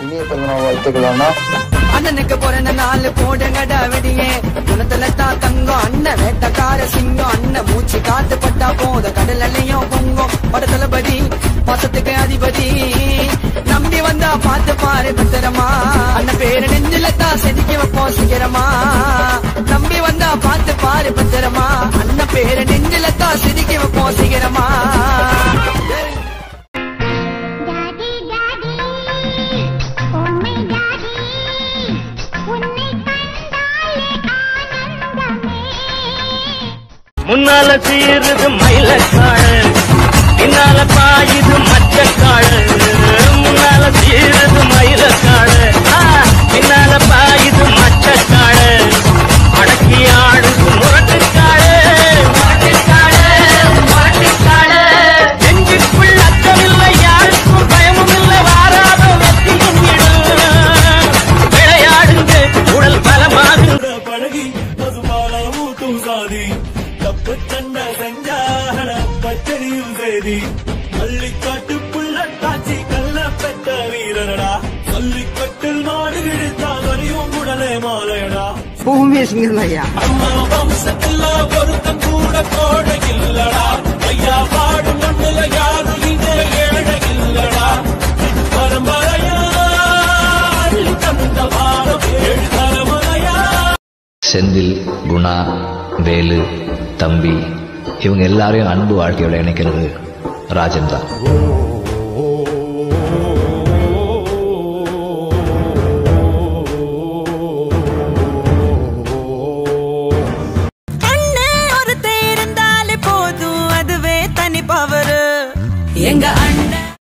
இனிய பிறந்தநாள் வாழ்த்துக்கள் அண்ணா அண்ணனுக்கு பிறந்த நாள் போடுங்கடா வெடியே குணத்துல தான் தங்கம் அண்ணன் வேட்டக்கார சிங்கம் அண்ணன் மூச்சு காத்து பட்டா போத கடலையும் பொங்கும் பட தளபதி பாசத்துக்கு அதிபதி நம்பி வந்தா பார்த்து பாரு பத்திரமா அண்ணன் பேரு நெஞ்சில தான் செதுக்கி வைப்போம் சீக்கிரமா நம்பி வந்தா பார்த்து பாரு பத்திரமா அண்ணன் பேரு நெஞ்சில தான் செதுக்கி வைப்போம் சீக்கிரமா டாடி டாடி உம்மை டாடி உன்னை கண்டாலே ஆனந்தமே முன்னால சீருது மயிலக்காடு பின்னால பாயுது மச்சக்காடு முன்னால சீருது மயிலக்காடு ஆ, பின்னால பாயுது மச்சக்காடு அடக்கி ஆடுது முரட்டுக்காடு முரட்டுக்காடு முரட்டுக்காடு நெஞ்சுக்குள் அச்சமில்லை யாருக்கும் பயமும் இல்லை வாராத வெற்றியும் விளையாடுங்க உடல் பலமாகுங்க பழகி பசுபால ஊட்டும் சாதி தப்பு தண்ட செஞ்சாகன பச்சரியும் செய்தி பள்ளிக்காட்டு புள்ள காட்சி கல்ல பெற்ற வீரனடா பள்ளிக்கட்டில் மாடு கிழித்தா வரியும் உடலே மாலையடா பூமி சிங்கம் ஐயா அம்மா வம்சத்தில் பொருத்தம் கூட கோடை இல்லடா ஐயா பாடும் மண்ணில யாரும் இங்கே ஏழை இல்லடா பரம்பரையா அள்ளி தந்த பாரம் ஏழு தலைமுறையா செந்தில் குணா வேலு தம்பி இவங்க எல்லாரையும் அன்பு வாழ்க்கையோட இணைக்கிறது ராஜன் தான்